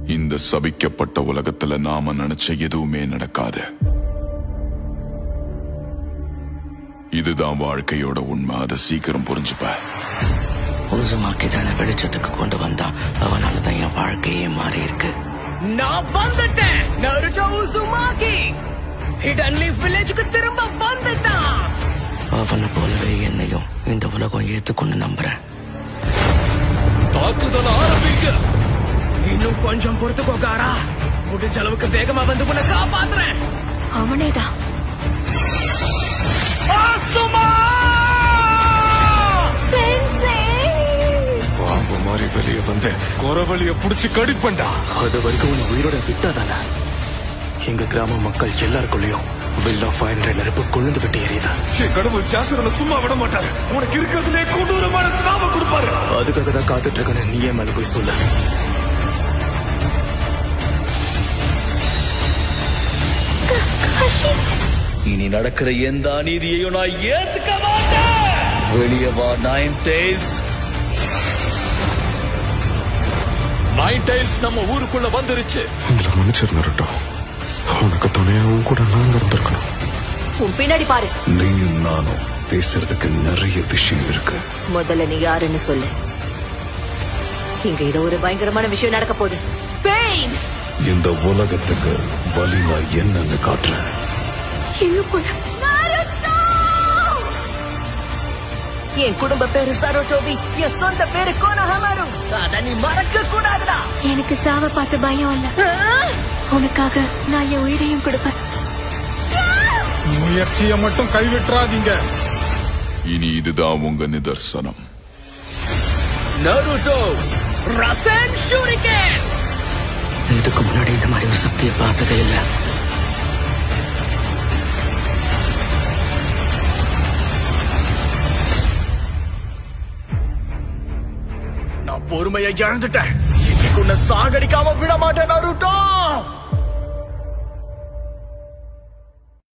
இந்த சபிக்கப்பட்ட உலகத்துல நாம நினைச்ச எதுவுமே நடக்காது இதுதான் வாழ்க்கையோட உண்மை அதை சீக்கிரம் புரிஞ்சுப்ப ஊசுமாக்கி தானே வெளிச்சத்துக்கு கொண்டு வந்தான் அவனால தான் என் வாழ்க்கையே மாறி இருக்கு நான் வந்துட்டேன் நருட்டோ உசுமாகி ஹிடன் லீஃப் வில்லேஜுக்கு திரும்ப வந்துட்டான் அவனை போலவே என்னையும் இந்த உலகம் ஏத்துக்கொண்டு நம்புறேன் தாக்குதல் ஆரம்பிங்க இன்னும் கொஞ்சம் பொறுத்துக்கோ காரா முடிஞ்ச அளவுக்கு வேகமா வந்து உன்னை காப்பாத்துறேன் அவனேதான் பாம்பு மாதிரி வெளியே வந்து குறவழிய புடிச்சு கடிப்பண்டா அது வரைக்கும் உன்னை உயிரோட விட்டாதானே எங்க கிராம மக்கள் எல்லாருக்குள்ளயும் வில் ஆஃப் ஃபயர் நெருப்பு கொழுந்து விட்டு எரியுது என் கடவுள் ஜாசரனை சும்மா விட மாட்டாரு உனக்கு இருக்கிறதுலே கொடூரமான சாப கொடுப்பாரு அதுக்காக தான் காத்துட்டு இருக்கேன்னு நீ ஏன் மேல போய் சொல்ல இனி நடக்கிற எந்த அநீதியையும் நான் ஏத்துக்க மாட்டேன் வெளியே வா நைன் டெய்ல்ஸ் நைன் டைல்ஸ் நம்ம ஊருக்குள்ள வந்துருச்சு இதுல மன்னிச்சிரு நருட்டோ உனக்கு துணையாவும் கூட நாங்க இருந்திருக்கணும் உன் பின்னாடி பாரு நீயும் நானும் பேசுறதுக்கு நிறைய விஷயம் இருக்கு முதல்ல நீ யாருன்னு சொல்லு இங்க ஏதோ ஒரு பயங்கரமான விஷயம் நடக்க போகுது பெயின் இந்த உலகத்துக்கு வலி நான் என்னன்னு காட்டுறேன் என் குடும்ப பேரு சரோட்டோபி என் சொந்த பேரு கோனஹமாரு அத நீ மறக்க கூடாதுடா எனக்கு சாவ பார்த்து பயம் இல்ல உனக்காக நான் என் உயிரையும் கொடுப்பேன் முயற்சியை மட்டும் கைவிட்டுறாதீங்க இனி இதுதான் உங்க நிதர்சனம் நருட்டோ ரசன் ஷூரிகேன் இதுக்கு முன்னாடி இந்த மாதிரி ஒரு சக்தியை பார்த்ததே இல்லை நான் பொறுமையை இழந்துட்டேன் இன்னைக்கு உன்னை சாகடிக்காம விட மாட்டேன் நருட்டோ